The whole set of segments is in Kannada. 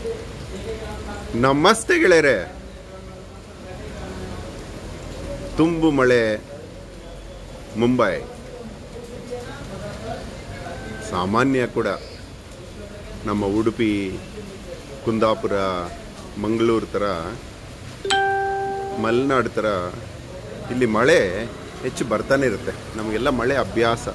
ನಮಸ್ತೆ ಗೆಳೆಯರೆ ತುಂಬು ಮಳೆ ಮುಂಬೈ ಸಾಮಾನ್ಯ ಕೂಡ ನಮ್ಮ ಉಡುಪಿ ಕುಂದಾಪುರ ಮಂಗಳೂರು ಥರ ಮಲೆನಾಡು ಥರ ಇಲ್ಲಿ ಮಳೆ ಹೆಚ್ಚು ಬರ್ತಾನೆ ಇರುತ್ತೆ ನಮಗೆಲ್ಲ ಮಳೆ ಅಭ್ಯಾಸ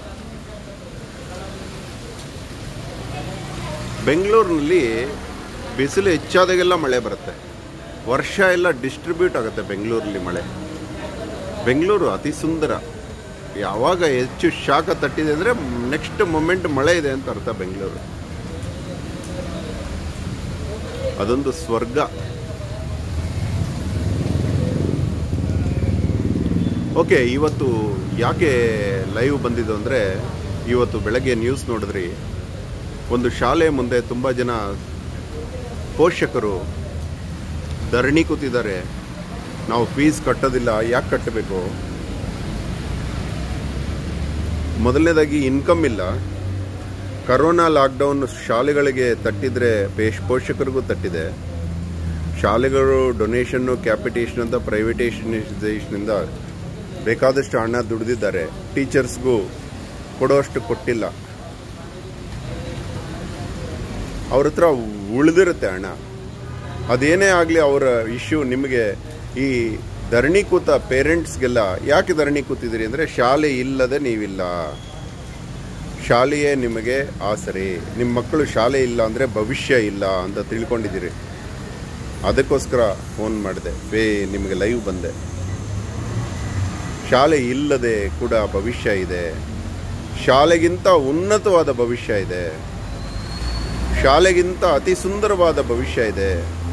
ಬೆಂಗಳೂರಿನಲ್ಲಿ ಬಿಸಿಲು ಹೆಚ್ಚಾದಾಗೆಲ್ಲ ಮಳೆ ಬರುತ್ತೆ ವರ್ಷ ಎಲ್ಲ ಡಿಸ್ಟ್ರಿಬ್ಯೂಟ್ ಆಗುತ್ತೆ ಬೆಂಗಳೂರಲ್ಲಿ ಮಳೆ ಬೆಂಗಳೂರು ಅತಿ ಸುಂದರ ಯಾವಾಗ ಹೆಚ್ಚು ಶಾಖ ತಟ್ಟಿದೆ ಅಂದರೆ ನೆಕ್ಸ್ಟ್ ಮೊಮೆಂಟ್ ಮಳೆ ಇದೆ ಅಂತ ಅರ್ಥ ಬೆಂಗಳೂರು ಅದೊಂದು ಸ್ವರ್ಗ ಓಕೆ ಇವತ್ತು ಯಾಕೆ ಲೈವ್ ಬಂದಿದ್ದು ಅಂದರೆ ಇವತ್ತು ಬೆಳಗ್ಗೆ ನ್ಯೂಸ್ ನೋಡಿದ್ರಿ ಒಂದು ಶಾಲೆ ಮುಂದೆ ತುಂಬ ಜನ ಪೋಷಕರು ಧರಣಿ ಕೂತಿದ್ದಾರೆ ನಾವು ಫೀಸ್ ಕಟ್ಟೋದಿಲ್ಲ ಯಾಕೆ ಕಟ್ಟಬೇಕು ಮೊದಲನೇದಾಗಿ ಇನ್ಕಮ್ ಇಲ್ಲ ಕರೋನಾ ಲಾಕ್ಡೌನ್ ಶಾಲೆಗಳಿಗೆ ತಟ್ಟಿದ್ರೆ ಪೇಶ್ ಪೋಷಕರಿಗೂ ತಟ್ಟಿದೆ ಶಾಲೆಗಳು ಡೊನೇಷನ್ನು ಕ್ಯಾಪಿಟೇಷನ್ ಅಂತ ಪ್ರೈವೇಟೇಷನೈಸೇಷನಿಂದ ಬೇಕಾದಷ್ಟು ಹಣ ದುಡಿದಿದ್ದಾರೆ ಟೀಚರ್ಸ್ಗೂ ಕೊಡೋಷ್ಟು ಕೊಟ್ಟಿಲ್ಲ ಅವ್ರ ಹತ್ರ ಉಳಿದಿರುತ್ತೆ ಹಣ ಅದೇನೇ ಆಗಲಿ ಅವರ ಇಶ್ಯೂ ನಿಮಗೆ ಈ ಧರಣಿ ಕೂತ ಪೇರೆಂಟ್ಸ್ಗೆಲ್ಲ ಯಾಕೆ ಧರಣಿ ಕೂತಿದ್ದೀರಿ ಅಂದರೆ ಶಾಲೆ ಇಲ್ಲದೆ ನೀವಿಲ್ಲ ಶಾಲೆಯೇ ನಿಮಗೆ ಆಸರೆ ನಿಮ್ಮ ಮಕ್ಕಳು ಶಾಲೆ ಇಲ್ಲ ಅಂದರೆ ಭವಿಷ್ಯ ಇಲ್ಲ ಅಂತ ತಿಳ್ಕೊಂಡಿದ್ದೀರಿ ಅದಕ್ಕೋಸ್ಕರ ಫೋನ್ ಮಾಡಿದೆ ಬೇ ನಿಮಗೆ ಲೈವ್ ಬಂದೆ ಶಾಲೆ ಇಲ್ಲದೆ ಕೂಡ ಭವಿಷ್ಯ ಇದೆ ಶಾಲೆಗಿಂತ ಉನ್ನತವಾದ ಭವಿಷ್ಯ ಇದೆ ಶಾಲೆಗಿಂತ ಅತಿ ಸುಂದರವಾದ ಭವಿಷ್ಯ ಇದೆ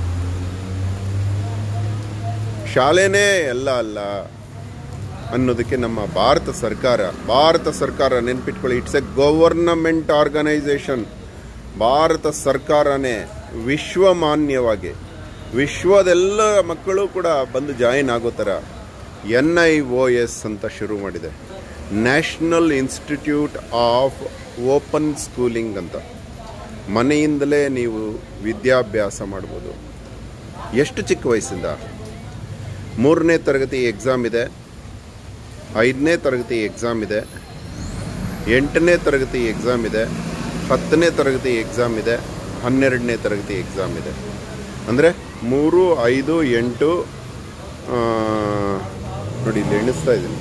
ಶಾಲೆನೇ ಎಲ್ಲ ಅಲ್ಲ ಅನ್ನೋದಕ್ಕೆ ನಮ್ಮ ಭಾರತ ಸರ್ಕಾರ ಭಾರತ ಸರ್ಕಾರ ನೆನ್ಪಿಟ್ಕೊಳ್ಳಿ ಇಟ್ಸ್ ಎ ಗವರ್ನಮೆಂಟ್ ಆರ್ಗನೈಸೇಷನ್ ಭಾರತ ಸರ್ಕಾರನೇ ವಿಶ್ವಮಾನ್ಯವಾಗಿ ವಿಶ್ವದೆಲ್ಲ ಮಕ್ಕಳು ಕೂಡ ಬಂದು ಜಾಯಿನ್ ಆಗೋ ಥರ ಎನ್ ಐ ಒ ಎಸ್ ಅಂತ ಶುರು ಮಾಡಿದೆ national institute of open schooling ಅಂತ ಮನೆಯಿಂದಲೇ ನೀವು ವಿದ್ಯಾಭ್ಯಾಸ ಮಾಡ್ಬೋದು ಎಷ್ಟು ಚಿಕ್ಕ ವಯಸ್ಸಿಂದ ಮೂರನೇ ತರಗತಿ ಎಕ್ಸಾಮ್ ಇದೆ ಐದನೇ ತರಗತಿ ಎಕ್ಸಾಮ್ ಇದೆ ಎಂಟನೇ ತರಗತಿ ಎಕ್ಸಾಮ್ ಇದೆ ಹತ್ತನೇ ತರಗತಿ ಎಕ್ಸಾಮ್ ಇದೆ ಹನ್ನೆರಡನೇ ತರಗತಿ ಎಕ್ಸಾಮ್ ಇದೆ ಅಂದರೆ ಮೂರು ಐದು ಎಂಟು ಆ, ನೋಡಿ ಇಲ್ಲಿ ಎಣಿಸ್ತಾ ಇದ್ದೀನಿ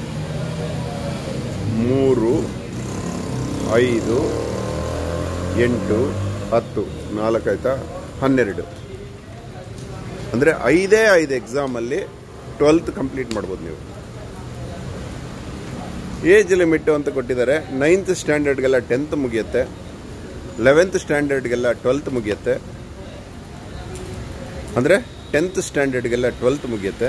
ಮೂರು ಐದು ಎಂಟು ಹತ್ತು ನಾಲ್ಕಾಯ್ತಾ ಹನ್ನೆರಡು ಅಂದರೆ ಐದೇ ಐದು ಎಕ್ಸಾಮಲ್ಲಿ ಟ್ವೆಲ್ತ್ ಕಂಪ್ಲೀಟ್ ಮಾಡ್ಬೋದು ನೀವು ಏಜ್ ಲಿಮಿಟ್ ಅಂತ ಕೊಟ್ಟಿದ್ದಾರೆ ನೈನ್ತ್ ಸ್ಟ್ಯಾಂಡರ್ಡ್ಗೆಲ್ಲ ಟೆಂತ್ ಮುಗಿಯುತ್ತೆ ಲೆವೆಂತ್ ಸ್ಟ್ಯಾಂಡರ್ಡ್ಗೆಲ್ಲ ಟ್ವೆಲ್ತ್ ಮುಗಿಯುತ್ತೆ ಅಂದರೆ ಟೆಂತ್ ಸ್ಟ್ಯಾಂಡರ್ಡ್ಗೆಲ್ಲ ಟ್ವೆಲ್ತ್ ಮುಗಿಯುತ್ತೆ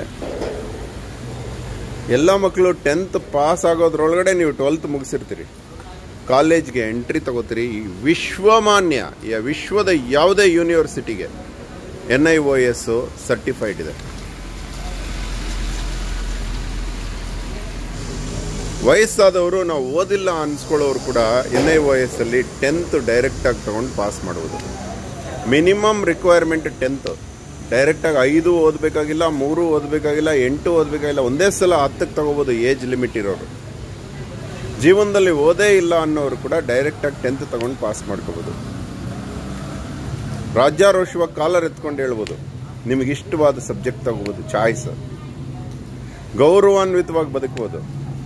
ಎಲ್ಲ ಮಕ್ಕಳು ಟೆಂತ್ ಪಾಸ್ ಆಗೋದ್ರೊಳಗಡೆ ನೀವು ಟ್ವೆಲ್ತ್ ಮುಗಿಸಿರ್ತೀರಿ ಕಾಲೇಜ್ಗೆ ಎಂಟ್ರಿ ತಗೋತೀರಿ ಈ ವಿಶ್ವಮಾನ್ಯ ಈ ವಿಶ್ವದ ಯಾವುದೇ ಯೂನಿವರ್ಸಿಟಿಗೆ N I O S certified ಇದೆ ವಯಸ್ಸಾದವರು ನಾವು ಓದಿಲ್ಲ ಅನ್ಸ್ಕೊಳ್ಳೋರು ಕೂಡ ಎನ್ ಐ ಒ ಎಸ್ ಅಲ್ಲಿ ಟೆಂತ್ ಡೈರೆಕ್ಟಾಗಿ ತಗೊಂಡು ಪಾಸ್ ಮಾಡುವುದು ಮಿನಿಮಮ್ ರಿಕ್ವೈರ್ಮೆಂಟ್ ಟೆಂತ್ ಡೈರೆಕ್ಟಾಗಿ ಐದು ಓದಬೇಕಾಗಿಲ್ಲ ಮೂರು ಓದಬೇಕಾಗಿಲ್ಲ ಎಂಟು ಓದಬೇಕಾಗಿಲ್ಲ ಒಂದೇ ಸಲ ಹತ್ತಕ್ಕೆ ತಗೋಬೋದು ಏಜ್ ಲಿಮಿಟ್ ಇರೋರು ಜೀವನದಲ್ಲಿ ಓದೇ ಇಲ್ಲ ಅನ್ನೋರು ಕೂಡ ಡೈರೆಕ್ಟಾಗಿ ಟೆಂತ್ ತಗೊಂಡು ಪಾಸ್ ಮಾಡ್ಕೋಬೋದು ರಾಜ್ಯಾರೋಷವಾಗಿ ಕಾಲರ್ ಎತ್ಕೊಂಡು ಹೇಳ್ಬೋದು ನಿಮಗೆ ಇಷ್ಟವಾದ ಸಬ್ಜೆಕ್ಟ್ ತಗೋಬೋದು ಚಾಯ್ಸ್ ಗೌರವಾನ್ವಿತವಾಗಿ ಬದುಕಬಹುದು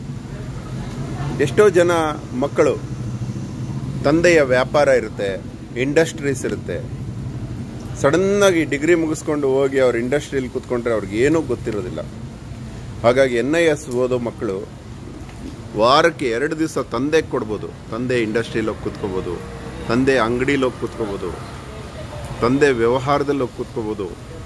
ಎಷ್ಟೋ ಜನ ಮಕ್ಕಳು ತಂದೆಯ ವ್ಯಾಪಾರ ಇರುತ್ತೆ ಇಂಡಸ್ಟ್ರೀಸ್ ಇರುತ್ತೆ ಸಡನ್ನಾಗಿ ಡಿಗ್ರಿ ಮುಗಿಸ್ಕೊಂಡು ಹೋಗಿ ಅವ್ರ ಇಂಡಸ್ಟ್ರಿಯಲ್ಲಿ ಕೂತ್ಕೊಂಡ್ರೆ ಅವ್ರಿಗೆ ಏನೂ ಗೊತ್ತಿರೋದಿಲ್ಲ ಹಾಗಾಗಿ ಎನ್ ಐ ಎಸ್ ಓದೋ ಮಕ್ಕಳು ವಾರಕ್ಕೆ ಎರಡು ದಿವಸ ತಂದೆಗೆ ಕೊಡ್ಬೋದು ತಂದೆ ಇಂಡಸ್ಟ್ರಿಯಲ್ಲಿ ಹೋಗಿ ಕೂತ್ಕೋಬೋದು ತಂದೆ ಅಂಗಡಿಲಿ ಹೋಗಿ ಕೂತ್ಕೋಬೋದು ತಂದೆ ವ್ಯವಹಾರದಲ್ಲಿ ಹೋಗಿ ಕೂತ್ಕೋಬೋದು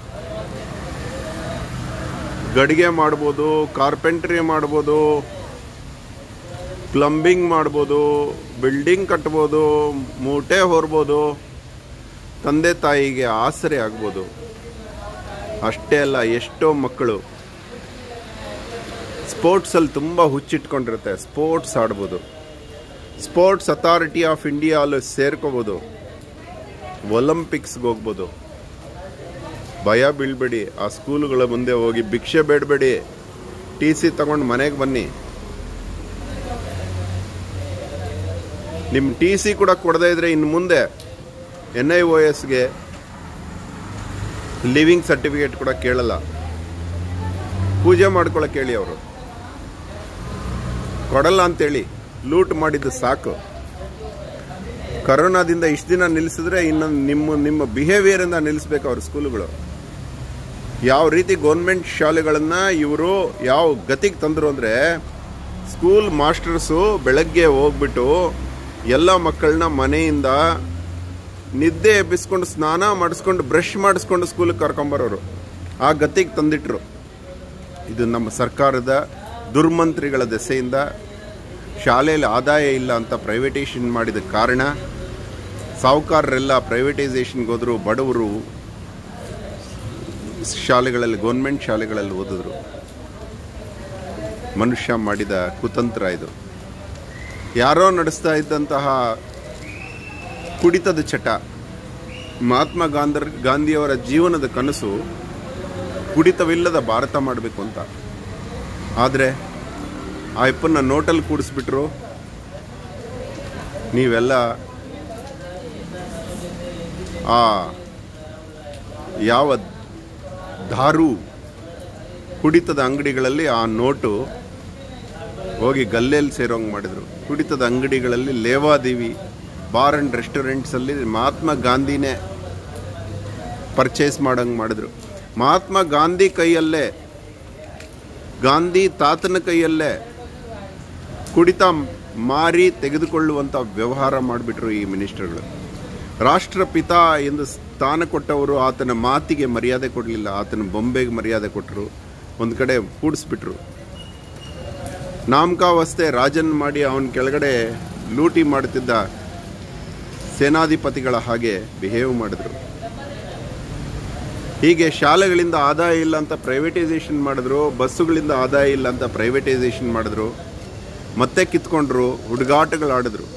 ಗಡಿಗೆ ಮಾಡ್ಬೋದು ಕಾರ್ಪೆಂಟ್ರಿ ಮಾಡ್ಬೋದು ಪ್ಲಂಬಿಂಗ್ ಮಾಡ್ಬೋದು ಬಿಲ್ಡಿಂಗ್ ಕಟ್ಬೋದು ಮೂಟೆ ಹೊರ್ಬೋದು ತಂದೆ ತಾಯಿಗೆ ಆಸರೆ ಆಗ್ಬೋದು ಅಷ್ಟೇ ಅಲ್ಲ ಎಷ್ಟೋ ಮಕ್ಕಳು ಸ್ಪೋರ್ಟ್ಸಲ್ಲಿ ತುಂಬ ಹುಚ್ಚಿಟ್ಕೊಂಡಿರುತ್ತೆ ಸ್ಪೋರ್ಟ್ಸ್ ಆಡ್ಬೋದು ಸ್ಪೋರ್ಟ್ಸ್ ಅಥಾರಿಟಿ ಆಫ್ ಇಂಡಿಯಾ ಅಲ್ಲಿ ಸೇರ್ಕೋಬೋದು ಒಲಿಂಪಿಕ್ಸ್ಗೆ ಹೋಗ್ಬೋದು ಭಯ ಬೀಳ್ಬೇಡಿ ಆ ಸ್ಕೂಲುಗಳ ಮುಂದೆ ಹೋಗಿ ಭಿಕ್ಷೆ ಬೇಡಬೇಡಿ ಟಿ ಸಿ ತಗೊಂಡು ಮನೆಗೆ ಬನ್ನಿ ನಿಮ್ಮ ಟಿ ಸಿ ಕೂಡ ಕೊಡದೇ ಇದ್ರೆ ಇನ್ನು ಮುಂದೆ ಎನ್ ಐ ಒ ಎಸ್ಗೆ ಲಿವಿಂಗ್ ಸರ್ಟಿಫಿಕೇಟ್ ಕೂಡ ಕೇಳಲ್ಲ ಪೂಜೆ ಮಾಡ್ಕೊಳಕ್ಕೆ ಹೇಳಿ ಅವರು ಕೊಡಲ್ಲ ಅಂತೇಳಿ ಲೂಟ್ ಮಾಡಿದ್ದು ಸಾಕು ಕರೋನಾದಿಂದ ಇಷ್ಟು ದಿನ ನಿಲ್ಲಿಸಿದ್ರೆ ಇನ್ನೊಂದು ನಿಮ್ಮ ನಿಮ್ಮ ಬಿಹೇವಿಯರಿಂದ ನಿಲ್ಲಿಸ್ಬೇಕು ಅವ್ರ ಸ್ಕೂಲುಗಳು ಯಾವ ರೀತಿ ಗೌರ್ಮೆಂಟ್ ಶಾಲೆಗಳನ್ನು ಇವರು ಯಾವ ಗತಿಗೆ ತಂದರು ಅಂದರೆ ಸ್ಕೂಲ್ ಮಾಸ್ಟರ್ಸು ಬೆಳಗ್ಗೆ ಹೋಗ್ಬಿಟ್ಟು ಎಲ್ಲ ಮಕ್ಕಳನ್ನ ಮನೆಯಿಂದ ನಿದ್ದೆ ಎಬ್ಬಿಸ್ಕೊಂಡು ಸ್ನಾನ ಮಾಡಿಸ್ಕೊಂಡು ಬ್ರಷ್ ಮಾಡಿಸ್ಕೊಂಡು ಸ್ಕೂಲಿಗೆ ಕರ್ಕೊಂಬರೋರು ಆ ಗತಿಗೆ ತಂದಿಟ್ರು ಇದು ನಮ್ಮ ಸರ್ಕಾರದ ದುರ್ಮಂತ್ರಿಗಳ ದೆಸೆಯಿಂದ ಶಾಲೆಯಲ್ಲಿ ಆದಾಯ ಇಲ್ಲ ಅಂತ ಪ್ರೈವೇಟೇಷನ್ ಮಾಡಿದ ಕಾರಣ ಸಾಹುಕಾರರೆಲ್ಲ ಪ್ರೈವೇಟೈಸೇಷನ್ಗೆ ಹೋದರು ಬಡವರು ಶಾಲೆಗಳಲ್ಲಿ ಗೌರ್ಮೆಂಟ್ ಶಾಲೆಗಳಲ್ಲಿ ಓದಿದ್ರು ಮನುಷ್ಯ ಮಾಡಿದ ಕುತಂತ್ರ ಇದು ಯಾರೋ ನಡೆಸ್ತಾ ಇದ್ದಂತಹ ಕುಡಿತದ ಚಟ ಮಹಾತ್ಮ ಗಾಂಧರ್ ಗಾಂಧಿಯವರ ಜೀವನದ ಕನಸು ಕುಡಿತವಿಲ್ಲದ ಭಾರತ ಮಾಡಬೇಕು ಅಂತ ಆದರೆ ಆ ಅಪ್ಪನ್ನ ನೋಟಲ್ಲಿ ಕೂಡಿಸ್ಬಿಟ್ರು ನೀವೆಲ್ಲ ಆ ಯಾವ ದಾರು ಕುಡಿತದ ಅಂಗಡಿಗಳಲ್ಲಿ ಆ ನೋಟು ಹೋಗಿ ಗಲ್ಲೆಯಲ್ಲಿ ಸೇರೋಂಗೆ ಮಾಡಿದರು ಕುಡಿತದ ಅಂಗಡಿಗಳಲ್ಲಿ ಲೇವಾದೇವಿ ಬಾರ್ ಆ್ಯಂಡ್ ರೆಸ್ಟೋರೆಂಟ್ಸಲ್ಲಿ ಮಹಾತ್ಮ ಗಾಂಧಿನೇ ಪರ್ಚೇಸ್ ಮಾಡೋಂಗೆ ಮಾಡಿದ್ರು ಮಹಾತ್ಮ ಗಾಂಧಿ ಕೈಯಲ್ಲೇ ಗಾಂಧಿ ತಾತನ ಕೈಯಲ್ಲೇ ಕುಡಿತ ಮಾರಿ ತೆಗೆದುಕೊಳ್ಳುವಂಥ ವ್ಯವಹಾರ ಮಾಡಿಬಿಟ್ರು ಈ ಮಿನಿಸ್ಟರ್ಗಳು ರಾಷ್ಟ್ರಪಿತ ಎಂದು ಸ್ಥಾನ ಕೊಟ್ಟವರು ಆತನ ಮಾತಿಗೆ ಮರ್ಯಾದೆ ಕೊಡಲಿಲ್ಲ ಆತನ ಬೊಂಬೆಗೆ ಮರ್ಯಾದೆ ಕೊಟ್ಟರು ಒಂದು ಕಡೆ ಕೂಡಿಸ್ಬಿಟ್ರು ನಾಮಕಾವಸ್ಥೆ ರಾಜನ್ ಮಾಡಿ ಅವನ ಕೆಳಗಡೆ ಲೂಟಿ ಮಾಡುತ್ತಿದ್ದ ಸೇನಾಧಿಪತಿಗಳ ಹಾಗೆ ಬಿಹೇವ್ ಮಾಡಿದ್ರು ಹೀಗೆ ಶಾಲೆಗಳಿಂದ ಆದಾಯ ಇಲ್ಲ ಅಂತ ಪ್ರೈವೇಟೈಸೇಷನ್ ಮಾಡಿದ್ರು ಬಸ್ಸುಗಳಿಂದ ಆದಾಯ ಇಲ್ಲ ಅಂತ ಪ್ರೈವೇಟೈಸೇಷನ್ ಮಾಡಿದ್ರು ಮತ್ತೆ ಕಿತ್ಕೊಂಡ್ರು ಹುಡುಗಾಟಗಳಾಡಿದ್ರು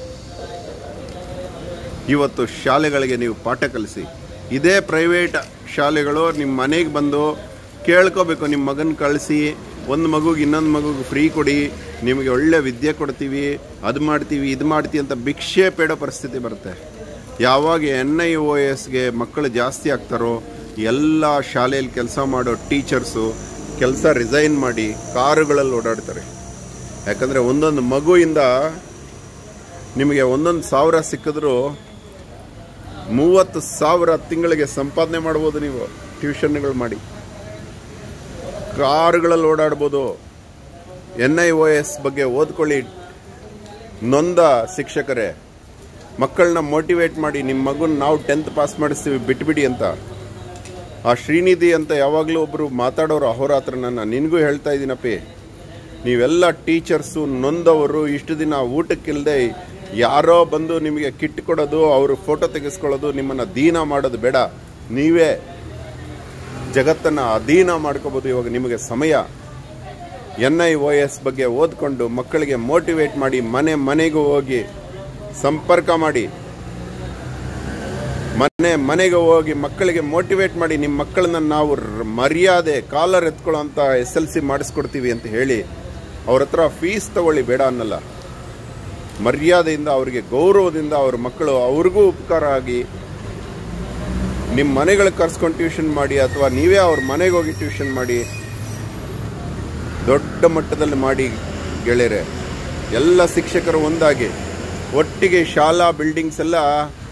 ಇವತ್ತು ಶಾಲೆಗಳಿಗೆ ನೀವು ಪಾಠ ಕಲಿಸಿ ಇದೇ ಪ್ರೈವೇಟ್ ಶಾಲೆಗಳು ನಿಮ್ಮ ಮನೆಗೆ ಬಂದು ಕೇಳ್ಕೋಬೇಕು ನಿಮ್ಮ ಮಗನ ಕಳಿಸಿ ಒಂದು ಮಗುಗೆ ಇನ್ನೊಂದು ಮಗುಗೆ ಫ್ರೀ ಕೊಡಿ ನಿಮಗೆ ಒಳ್ಳೆ ವಿದ್ಯೆ ಕೊಡ್ತೀವಿ ಅದು ಮಾಡ್ತೀವಿ ಇದು ಮಾಡ್ತೀವಿ ಅಂತ ಭಿಕ್ಷೆ ಬೇಡೋ ಪರಿಸ್ಥಿತಿ ಬರುತ್ತೆ ಯಾವಾಗ ಎನ್ ಐ ಒ ಎಸ್ಗೆ ಮಕ್ಕಳು ಜಾಸ್ತಿ ಆಗ್ತಾರೋ ಎಲ್ಲ ಶಾಲೆಯಲ್ಲಿ ಕೆಲಸ ಮಾಡೋ ಟೀಚರ್ಸು ಕೆಲಸ ರಿಸೈನ್ ಮಾಡಿ ಕಾರುಗಳಲ್ಲಿ ಓಡಾಡ್ತಾರೆ ಯಾಕಂದರೆ ಒಂದೊಂದು ಮಗುವಿಂದ ನಿಮಗೆ ಒಂದೊಂದು ಸಾವಿರ ಸಿಕ್ಕಿದ್ರು ಮೂವತ್ತು ಸಾವಿರ ತಿಂಗಳಿಗೆ ಸಂಪಾದನೆ ಮಾಡ್ಬೋದು ನೀವು ಟ್ಯೂಷನ್ಗಳು ಮಾಡಿ ಕಾರುಗಳಲ್ಲಿ ಓಡಾಡ್ಬೋದು ಎನ್ ಐ ಒ ಎಸ್ ಬಗ್ಗೆ ಓದ್ಕೊಳ್ಳಿ ನೊಂದ ಶಿಕ್ಷಕರೇ ಮಕ್ಕಳನ್ನ ಮೋಟಿವೇಟ್ ಮಾಡಿ ನಿಮ್ಮ ಮಗುನ ನಾವು ಟೆಂತ್ ಪಾಸ್ ಮಾಡಿಸ್ತೀವಿ ಬಿಟ್ಬಿಡಿ ಅಂತ ಆ ಶ್ರೀನಿಧಿ ಅಂತ ಯಾವಾಗಲೂ ಒಬ್ಬರು ಮಾತಾಡೋರು ಅಹೋರಾತ್ರ ನನ್ನ ನಿನಗೂ ಹೇಳ್ತಾ ಇದ್ದೀನಪ್ಪಿ ನೀವೆಲ್ಲ ಟೀಚರ್ಸು ನೊಂದವರು ಇಷ್ಟು ದಿನ ಊಟಕ್ಕಿಲ್ಲದೆ ಯಾರೋ ಬಂದು ನಿಮಗೆ ಕಿಟ್ ಕೊಡೋದು ಅವರು ಫೋಟೋ ತೆಗೆಸ್ಕೊಳ್ಳೋದು ನಿಮ್ಮನ್ನು ದೀನ ಮಾಡೋದು ಬೇಡ ನೀವೇ ಜಗತ್ತನ್ನು ಅಧೀನ ಮಾಡ್ಕೋಬೋದು ಇವಾಗ ನಿಮಗೆ ಸಮಯ ಎನ್ ಐ ಒ ಎಸ್ ಬಗ್ಗೆ ಓದ್ಕೊಂಡು ಮಕ್ಕಳಿಗೆ ಮೋಟಿವೇಟ್ ಮಾಡಿ ಮನೆ ಮನೆಗೂ ಹೋಗಿ ಸಂಪರ್ಕ ಮಾಡಿ ಮನೆ ಮನೆಗೆ ಹೋಗಿ ಮಕ್ಕಳಿಗೆ ಮೋಟಿವೇಟ್ ಮಾಡಿ ನಿಮ್ಮ ಮಕ್ಕಳನ್ನ ನಾವು ರ್- ಮರ್ಯಾದೆ ಕಾಲರ್ ಎತ್ಕೊಳ್ಳೋ ಅಂತ ಎಸ್ ಎಲ್ ಸಿ ಮಾಡಿಸ್ಕೊಡ್ತೀವಿ ಅಂತ ಹೇಳಿ ಅವ್ರ ಹತ್ರ ಫೀಸ್ ತಗೊಳ್ಳಿ ಬೇಡ ಅನ್ನಲ್ಲ ಮರ್ಯಾದೆಯಿಂದ ಅವರಿಗೆ ಗೌರವದಿಂದ ಅವ್ರ ಮಕ್ಕಳು ಅವ್ರಿಗೂ ಉಪಕಾರ ಆಗಿ ನಿಮ್ಮ ಮನೆಗಳಿಗೆ ಕರ್ಸ್ಕೊಂಡು ಟ್ಯೂಷನ್ ಮಾಡಿ ಅಥವಾ ನೀವೇ ಅವ್ರ ಮನೆಗೆ ಹೋಗಿ ಟ್ಯೂಷನ್ ಮಾಡಿ ದೊಡ್ಡ ಮಟ್ಟದಲ್ಲಿ ಮಾಡಿ ಗೆಳೆಯರೆ ಎಲ್ಲ ಶಿಕ್ಷಕರು ಒಂದಾಗಿ ಒಟ್ಟಿಗೆ ಶಾಲಾ ಬಿಲ್ಡಿಂಗ್ಸ್ ಎಲ್ಲ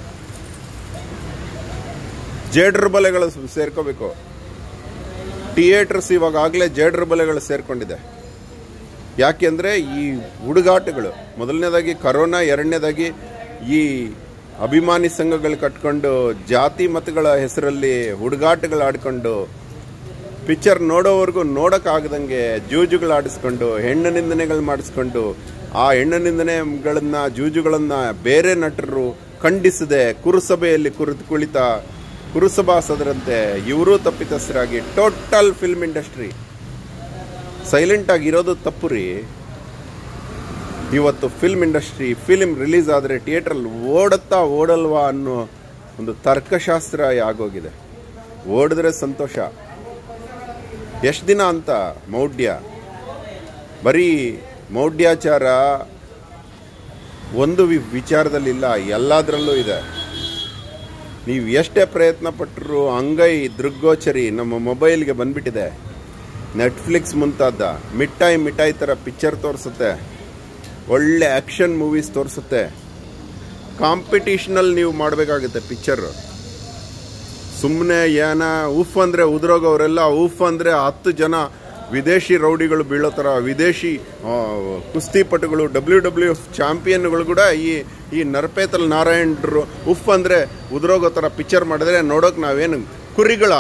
ಜೇಡ್ರ್ ಬಲೆಗಳು ಸೇರ್ಕೋಬೇಕು ಥಿಯೇಟರ್ಸ್ ಇವಾಗ ಆಗಲೇ ಜೇಡ್ರ್ ಬಲೆಗಳು ಸೇರ್ಕೊಂಡಿದೆ ಯಾಕೆಂದರೆ ಈ ಹುಡುಗಾಟಗಳು ಮೊದಲನೇದಾಗಿ ಕರೋನಾ ಎರಡನೇದಾಗಿ ಈ ಅಭಿಮಾನಿ ಸಂಘಗಳು ಕಟ್ಕೊಂಡು ಜಾತಿ ಮತಗಳ ಹೆಸರಲ್ಲಿ ಹುಡುಗಾಟಗಳು ಆಡ್ಕೊಂಡು ಪಿಕ್ಚರ್ ನೋಡೋವರೆಗೂ ನೋಡೋಕ್ಕಾಗದಂಗೆ ಜೂಜುಗಳು ಆಡಿಸ್ಕೊಂಡು ಹೆಣ್ಣು ನಿಂದನೆಗಳು ಮಾಡಿಸ್ಕೊಂಡು ಆ ಹೆಣ್ಣು ನಿಂದನೆಗಳನ್ನ ಜೂಜುಗಳನ್ನ ಬೇರೆ ನಟರು ಖಂಡಿಸದೆ ಕುರುಸಭೆಯಲ್ಲಿ ಕುರಿತು ಕುಳಿತ ಕುರುಸಭಾ ಸದರಂತೆ ಇವರೂ ತಪ್ಪಿತಸ್ಥರಾಗಿ ಟೋಟಲ್ ಫಿಲ್ಮ್ ಇಂಡಸ್ಟ್ರಿ ಸೈಲೆಂಟ್ ಆಗಿರೋದು ತಪ್ಪು ರೀ ಇವತ್ತು ಫಿಲ್ಮ್ ಇಂಡಸ್ಟ್ರಿ ಫಿಲ್ಮ್ ರಿಲೀಸ್ ಆದರೆ ಥಿಯೇಟ್ರಲ್ಲಿ ಓಡುತ್ತಾ ಓಡಲ್ವಾ ಅನ್ನೋ ಒಂದು ತರ್ಕಶಾಸ್ತ್ರ ಆಗೋಗಿದೆ ಓಡಿದ್ರೆ ಸಂತೋಷ ಎಷ್ಟು ದಿನ ಅಂತ ಮೌಢ್ಯ ಬರೀ ಮೌಢ್ಯಾಚಾರ ಒಂದು ವಿ ವಿಚಾರದಲ್ಲಿಲ್ಲ ಎಲ್ಲದರಲ್ಲೂ ಇದೆ ನೀವು ಎಷ್ಟೇ ಪ್ರಯತ್ನ ಪಟ್ಟರು ಅಂಗೈ ದೃಗ್ಗೋಚರಿ ನಮ್ಮ ಮೊಬೈಲ್ಗೆ ಬಂದ್ಬಿಟ್ಟಿದೆ ನೆಟ್ಫ್ಲಿಕ್ಸ್ ಮುಂತಾದ ಮಿಠಾಯಿ ಮಿಠಾಯಿ ಥರ ಪಿಕ್ಚರ್ ತೋರಿಸುತ್ತೆ ಒಳ್ಳೆ ಆ್ಯಕ್ಷನ್ ಮೂವೀಸ್ ತೋರಿಸುತ್ತೆ ಕಾಂಪಿಟೀಷನಲ್ಲಿ ನೀವು ಮಾಡಬೇಕಾಗುತ್ತೆ ಪಿಕ್ಚರ್ ಸುಮ್ಮನೆ ಏನ ಉಫ್ ಅಂದರೆ ಉದುರೋಗವರೆಲ್ಲ ಉಫ್ ಅಂದರೆ ಹತ್ತು ಜನ ವಿದೇಶಿ ರೌಡಿಗಳು ಬೀಳೋ ಥರ ವಿದೇಶಿ ಆ, ಕುಸ್ತಿಪಟುಗಳು ಡಬ್ಲ್ಯೂ ಡಬ್ಲ್ಯೂ ಎಫ್ ಚಾಂಪಿಯನ್ಗಳು ಕೂಡ ಈ ಈ ನರಪೇತಲ್ ನಾರಾಯಣರು ಉಫ್ ಅಂದರೆ ಉದುರೋಗೋ ಥರ ಪಿಕ್ಚರ್ ಮಾಡಿದ್ರೆ ನೋಡೋಕೆ ನಾವೇನು ಕುರಿಗಳ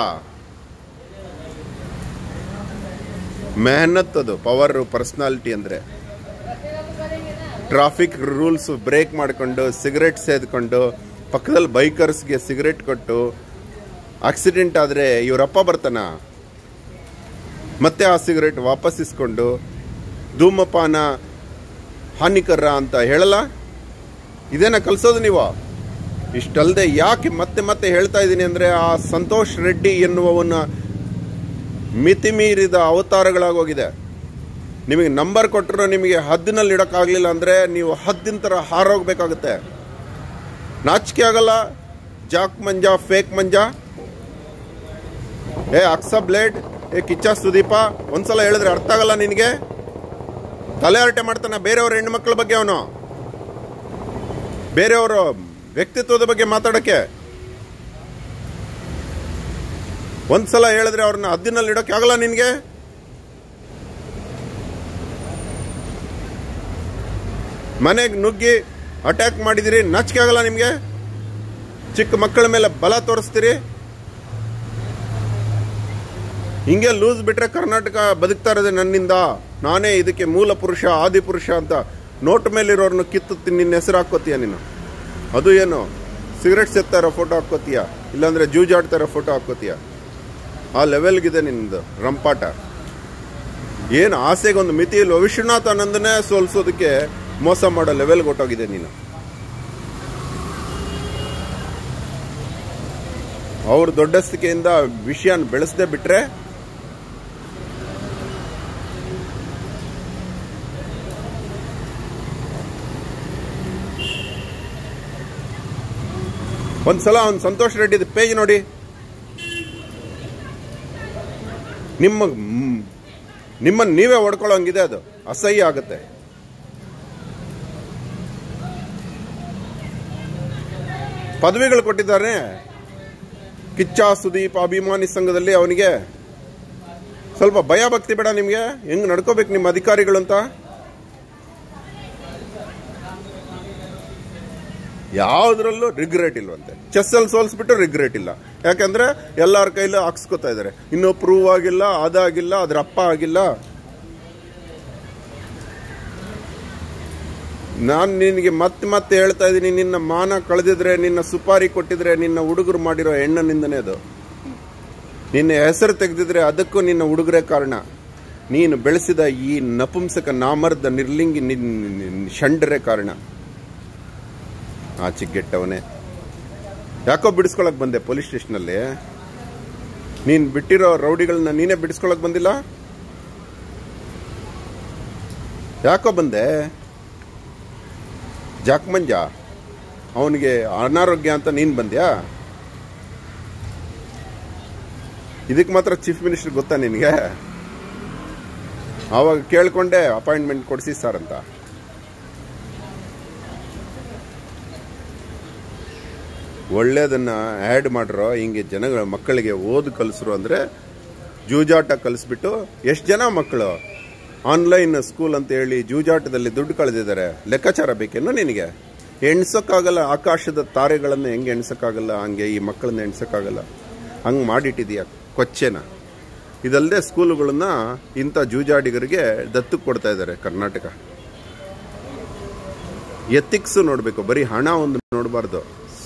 ಮೆಹನತ್ ಅದು ಪವರ್ ಪರ್ಸ್ನಾಲಿಟಿ ಅಂದರೆ ಟ್ರಾಫಿಕ್ ರೂಲ್ಸ್ ಬ್ರೇಕ್ ಮಾಡಿಕೊಂಡು ಸಿಗರೆಟ್ ಸೇದ್ಕೊಂಡು ಪಕ್ಕದಲ್ಲಿ ಬೈಕರ್ಸ್ಗೆ ಸಿಗರೆಟ್ ಕೊಟ್ಟು ಆಕ್ಸಿಡೆಂಟ್ ಆದರೆ ಇವರಪ್ಪ ಬರ್ತಾನ ಮತ್ತೆ ಆ ಸಿಗರೆಟ್ ವಾಪಸ್ ಇಸ್ಕೊಂಡು ಧೂಮಪಾನ ಹಾನಿಕರ ಅಂತ ಹೇಳಲ್ಲ ಇದೇನ ಕಲಿಸೋದು ನೀವು ಇಷ್ಟಲ್ಲದೆ ಯಾಕೆ ಮತ್ತೆ ಮತ್ತೆ ಹೇಳ್ತಾ ಇದ್ದೀನಿ ಅಂದರೆ ಆ ಸಂತೋಷ್ ರೆಡ್ಡಿ ಎನ್ನುವವನ್ನ ಮಿತಿಮೀರಿದ ಅವತಾರಗಳಾಗೋಗಿದೆ ನಿಮಗೆ ನಂಬರ್ ಕೊಟ್ಟರು ನಿಮಗೆ ಹದ್ದಿನಲ್ಲಿ ಇಡೋಕ್ಕಾಗಲಿಲ್ಲ ಅಂದರೆ ನೀವು ಹದ್ದಿನ ಥರ ಹಾರೋಗ್ಬೇಕಾಗುತ್ತೆ ನಾಚಿಕೆ ಆಗಲ್ಲ ಜಾಕ್ ಮಂಜಾ ಫೇಕ್ ಮಂಜಾ ಏ ಅಕ್ಸ ಬ್ಲೇಡ್ ಏ ಕಿಚ್ಚ ಸುದೀಪ ಒಂದ್ಸಲ ಹೇಳಿದ್ರೆ ಅರ್ಥ ಆಗಲ್ಲ ನಿನಗೆ ತಲೆ ಹರಟೆ ಮಾಡ್ತಾನೆ ಬೇರೆಯವ್ರ ಹೆಣ್ಮಕ್ಳ ಬಗ್ಗೆ ಅವನು ಬೇರೆಯವರ ವ್ಯಕ್ತಿತ್ವದ ಬಗ್ಗೆ ಮಾತಾಡೋಕ್ಕೆ ಒಂದ್ಸಲ ಹೇಳಿದ್ರೆ ಅವ್ರನ್ನ ಹದ್ದಿನಲ್ಲಿ ಇಡೋಕೆ ಆಗಲ್ಲ ನಿನಗೆ ಮನೆಗೆ ನುಗ್ಗಿ ಅಟ್ಯಾಕ್ ಮಾಡಿದಿರಿ ನಾಚಿಕೆ ಆಗಲ್ಲ ನಿಮಗೆ ಚಿಕ್ಕ ಮಕ್ಕಳ ಮೇಲೆ ಬಲ ತೋರಿಸ್ತೀರಿ ಹಿಂಗೆ ಲೂಸ್ ಬಿಟ್ರೆ ಕರ್ನಾಟಕ ಬದುಕ್ತಾ ಇರೋದೇ ನನ್ನಿಂದ ನಾನೇ ಇದಕ್ಕೆ ಮೂಲ ಪುರುಷ ಆದಿ ಪುರುಷ ಅಂತ ನೋಟ್ ಮೇಲಿರೋರ್ನ ಕಿತ್ತು ನಿನ್ನ ಹೆಸರು ಹಾಕೋತೀಯ ನೀನು ಅದು ಏನು ಸಿಗರೆಟ್ ಸೇತ್ತಾ ಇರೋ ಫೋಟೋ ಹಾಕೋತೀಯ ಇಲ್ಲಾಂದ್ರೆ ಜೂಜಾಡ್ತಾ ಇರೋ ಫೋಟೋ ಹಾಕೋತೀಯ ಆ ಲೆವೆಲ್ಗಿದೆ ನಿನ್ನದು ರಂಪಾಟ ಏನು ಆಸೆಗೆ ಒಂದು ಮಿತಿ ಇಲ್ವ ವಿಶ್ವನಾಥ್ ಆನಂದನೇ ಸೋಲ್ಸೋದಕ್ಕೆ ಮೋಸ ಮಾಡೋ ಲೆವೆಲ್ಗೆ ಹೊಟ್ಟೋಗಿದೆ ನೀನು ಅವ್ರ ದೊಡ್ಡಸ್ತಿಕೆಯಿಂದ ವಿಷಯನ ಬೆಳೆಸದೆ ಬಿಟ್ರೆ ಒಂದ್ಸಲ ಅವ್ನು ಸಂತೋಷ್ ರೆಡ್ಡಿ ಪೇಜ್ ನೋಡಿ ನಿಮ್ಮ ಮ್, ನಿಮ್ಮನ್ನ ನೀವೇ ಹೊಡ್ಕೊಳ್ಳೋಂಗಿದೆ ಅದು ಅಸಹ್ಯ ಆಗುತ್ತೆ ಪದವಿಗಳು ಕೊಟ್ಟಿದ್ದಾರೆ ಕಿಚ್ಚ ಸುದೀಪ್ ಅಭಿಮಾನಿ ಸಂಘದಲ್ಲಿ ಅವನಿಗೆ ಸ್ವಲ್ಪ ಭಯ ಭಕ್ತಿ ಬೇಡ ನಿಮಗೆ ಹೆಂಗ್ ನಡ್ಕೋಬೇಕು ನಿಮ್ಮ ಅಧಿಕಾರಿಗಳು ಅಂತ ಯಾವುದ್ರಲ್ಲೂ ರಿಗ್ರೆಟ್ ಇಲ್ವಂತೆ ಚೆಸ್ಸಲ್ಲಿ ಸೋಲ್ಸ್ಬಿಟ್ಟು ರಿಗ್ರೆಟ್ ಇಲ್ಲ ಯಾಕಂದ್ರೆ ಎಲ್ಲರ ಕೈಲೂ ಹಾಕ್ಸ್ಕೊತಾ ಇದ್ದಾರೆ ಇನ್ನೂ ಪ್ರೂವ್ ಆಗಿಲ್ಲ ಅದಾಗಿಲ್ಲ ಅದ್ರ ಅಪ್ಪ ಆಗಿಲ್ಲ ನಾನು ನಿನಗೆ ಮತ್ತೆ ಮತ್ತೆ ಹೇಳ್ತಾ ಇದ್ದೀನಿ ನಿನ್ನ ಮಾನ ಕಳೆದಿದ್ರೆ ನಿನ್ನ ಸುಪಾರಿ ಕೊಟ್ಟಿದ್ರೆ ನಿನ್ನ ಹುಡುಗರು ಮಾಡಿರೋ ಹೆಣ್ಣನಿಂದನೇ ಅದು ನಿನ್ನ ಹೆಸರು ತೆಗೆದಿದ್ರೆ ಅದಕ್ಕೂ ನಿನ್ನ ಹುಡುಗರೇ ಕಾರಣ ನೀನು ಬೆಳೆಸಿದ ಈ ನಪುಂಸಕ ನಾಮರ್ದ ನಿರ್ಲಿಂಗಿ ನಿನ್ ಷಂಡರೇ ಕಾರಣ ಆ ಚಿಗ್ಗೆಟ್ಟವನೇ ಯಾಕೋ ಬಿಡಿಸ್ಕೊಳಕ್ ಬಂದೆ ಪೊಲೀಸ್ ಸ್ಟೇಷನಲ್ಲಿ ನೀನು ಬಿಟ್ಟಿರೋ ರೌಡಿಗಳನ್ನ ನೀನೇ ಬಿಡಿಸ್ಕೊಳಕ್ ಬಂದಿಲ್ಲ ಯಾಕೋ ಬಂದೆ ಜಾಕ್ಮಂಜ ಅವನಿಗೆ ಅನಾರೋಗ್ಯ ಅಂತ ನೀನು ಬಂದ್ಯಾ ಇದಕ್ಕೆ ಮಾತ್ರ ಚೀಫ್ ಮಿನಿಸ್ಟರ್ ಗೊತ್ತಾ ನಿನಗೆ ಆವಾಗ ಕೇಳ್ಕೊಂಡೆ ಅಪಾಯಿಂಟ್ಮೆಂಟ್ ಕೊಡಿಸಿ ಸರ್ ಅಂತ ಒಳ್ಳೇದನ್ನ ಆ್ಯಡ್ ಮಾಡ್ರೋ ಹಿಂಗೆ ಜನಗಳ ಮಕ್ಕಳಿಗೆ ಓದು ಕಲಿಸ್ರು ಅಂದರೆ ಜೂಜಾಟ ಕಲಿಸ್ಬಿಟ್ಟು ಎಷ್ಟು ಜನ ಮಕ್ಕಳು ಆನ್ಲೈನ್ ಸ್ಕೂಲ್ ಅಂತ ಹೇಳಿ ಜೂಜಾಟದಲ್ಲಿ ದುಡ್ಡು ಕಳೆದಿದ್ದಾರೆ ಲೆಕ್ಕಾಚಾರ ಬೇಕೇನೋ ನಿನಗೆ ಎಣ್ಸೋಕ್ಕಾಗಲ್ಲ ಆಕಾಶದ ತಾರೆಗಳನ್ನು ಹೆಂಗೆ ಎಣ್ಸೋಕ್ಕಾಗಲ್ಲ ಹಂಗೆ ಈ ಮಕ್ಕಳನ್ನ ಎಣ್ಸೋಕ್ಕಾಗಲ್ಲ ಹಂಗೆ ಮಾಡಿಟ್ಟಿದೀಯ ಕೊಚ್ಚೆನ ಇದಲ್ಲದೆ ಸ್ಕೂಲುಗಳನ್ನ ಇಂಥ ಜೂಜಾಡಿಗರಿಗೆ ದತ್ತಕ್ಕೆ ಕೊಡ್ತಾ ಇದ್ದಾರೆ ಕರ್ನಾಟಕ ಎಥಿಕ್ಸ್ ನೋಡಬೇಕು ಬರೀ ಹಣ ಒಂದು ನೋಡಬಾರ್ದು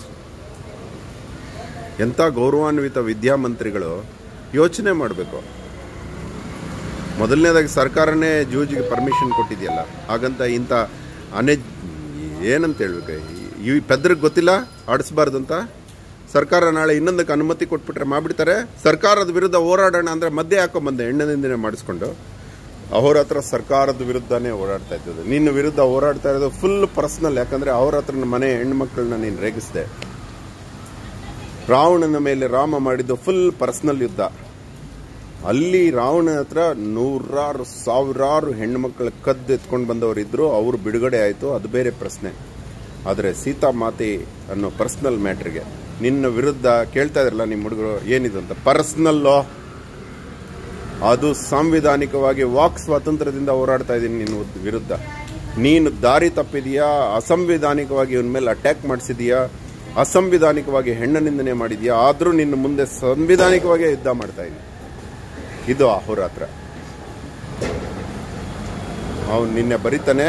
ಎಂಥ ಗೌರವಾನ್ವಿತ ವಿದ್ಯಾಮಂತ್ರಿಗಳು ಯೋಚನೆ ಮಾಡಬೇಕು ಮೊದಲನೇದಾಗಿ ಸರ್ಕಾರನೇ ಜೂಜಿಗೆ ಪರ್ಮಿಷನ್ ಕೊಟ್ಟಿದೆಯಲ್ಲ ಹಾಗಂತ ಇಂಥ ಅನೆ ಏನಂತ ಹೇಳ್ಬೇಕು ಈ ಪೆದ್ರಿಗೆ ಗೊತ್ತಿಲ್ಲ ಆಡಿಸ್ಬಾರ್ದು ಅಂತ ಸರ್ಕಾರ ನಾಳೆ ಇನ್ನೊಂದಕ್ಕೆ ಅನುಮತಿ ಕೊಟ್ಬಿಟ್ರೆ ಮಾಡ್ಬಿಡ್ತಾರೆ ಸರ್ಕಾರದ ವಿರುದ್ಧ ಹೋರಾಡೋಣ ಅಂದ್ರೆ ಮಧ್ಯೆ ಯಾಕೋ ಬಂದೆ ಹೆಣ್ಣನಿಂದನೇ ಮಾಡಿಸ್ಕೊಂಡು ಅವ್ರ ಹತ್ರ ಸರ್ಕಾರದ ವಿರುದ್ಧನೇ ಓಡಾಡ್ತಾ ಇದ್ದದ್ದು ನಿನ್ನ ವಿರುದ್ಧ ಹೋರಾಡ್ತಾ ಇರೋದು ಫುಲ್ ಪರ್ಸನಲ್ ಯಾಕಂದ್ರೆ ಅವ್ರ ಹತ್ರ ಮನೆ ಹೆಣ್ಮಕ್ಳನ್ನ ನೀನು ರೇಗಿಸ್ದೆ ರಾವಣನ ಮೇಲೆ ರಾಮ ಮಾಡಿದ್ದು ಫುಲ್ ಪರ್ಸನಲ್ ಯುದ್ಧ ಅಲ್ಲಿ ರಾವಣ ಹತ್ರ ನೂರಾರು ಸಾವಿರಾರು ಹೆಣ್ಮಕ್ಳ ಕದ್ದು ಎತ್ಕೊಂಡು ಬಂದವರಿದ್ರು ಅವರು ಬಿಡುಗಡೆ ಆಯಿತು ಅದು ಬೇರೆ ಪ್ರಶ್ನೆ ಆದರೆ ಸೀತಾ ಮಾತೆ ಅನ್ನೋ ಪರ್ಸನಲ್ ಮ್ಯಾಟ್ರಿಗೆ ನಿನ್ನ ವಿರುದ್ಧ ಕೇಳ್ತಾ ಇದ್ರಲ್ಲ ನಿಮ್ಮ ಹುಡುಗರು ಏನಿದು ಅಂತ ಪರ್ಸನಲ್ಲೋ ಅದು ಸಾಂವಿಧಾನಿಕವಾಗಿ ವಾಕ್ ಸ್ವಾತಂತ್ರ್ಯದಿಂದ ಹೋರಾಡ್ತಾ ಇದ್ದೀನಿ ನಿನ್ನ ವಿರುದ್ಧ ನೀನು ದಾರಿ ತಪ್ಪಿದೀಯಾ ಅಸಂವಿಧಾನಿಕವಾಗಿ ಇವನ ಮೇಲೆ ಅಟ್ಯಾಕ್ ಮಾಡಿಸಿದೀಯಾ ಅಸಂವಿಧಾನಿಕವಾಗಿ ಹೆಣ್ಣ ನಿಂದನೆ ಮಾಡಿದ್ಯಾ ಆದರೂ ನಿನ್ನ ಮುಂದೆ ಸಂವಿಧಾನಿಕವಾಗಿ ಯುದ್ಧ ಮಾಡ್ತಾ ಇದ್ದೀನಿ ಇದು ಅಹೋರಾತ್ರ ಅವನು ನಿನ್ನೆ ಬರೀತಾನೆ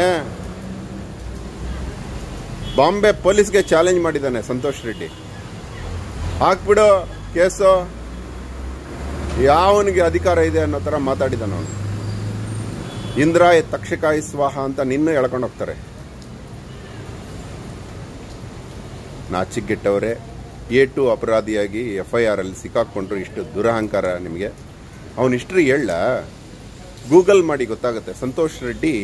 ಬಾಂಬೆ ಪೊಲೀಸ್ಗೆ ಚಾಲೆಂಜ್ ಮಾಡಿದ್ದಾನೆ ಸಂತೋಷ್ ರೆಡ್ಡಿ ಹಾಕ್ಬಿಡು ಕೇಸು ಯಾವನಿಗೆ ಅಧಿಕಾರ ಇದೆ ಅನ್ನೋ ಥರ ಮಾತಾಡಿದಾನ ಅವನು ಇಂದ್ರಾಯ ತಕ್ಷಕಾಯಿ ಸ್ವಾಹ ಅಂತ ನಿನ್ನೂ ಎಳ್ಕೊಂಡು ಹೋಗ್ತಾರೆ ನಾಚಿಗೆಟ್ಟವರೇ ಎ ಟು ಅಪರಾಧಿಯಾಗಿ ಎಫ್ ಐ ಆರ್ ಅಲ್ಲಿ ಸಿಕ್ಕಾಕೊಂಡ್ರು ಇಷ್ಟು ದುರಹಂಕಾರ ನಿಮಗೆ ಅವನ ಹಿಸ್ಟ್ರಿ ಹೇಳ ಗೂಗಲ್ ಮಾಡಿ ಗೊತ್ತಾಗುತ್ತೆ ಸಂತೋಷ್ ರೆಡ್ಡಿ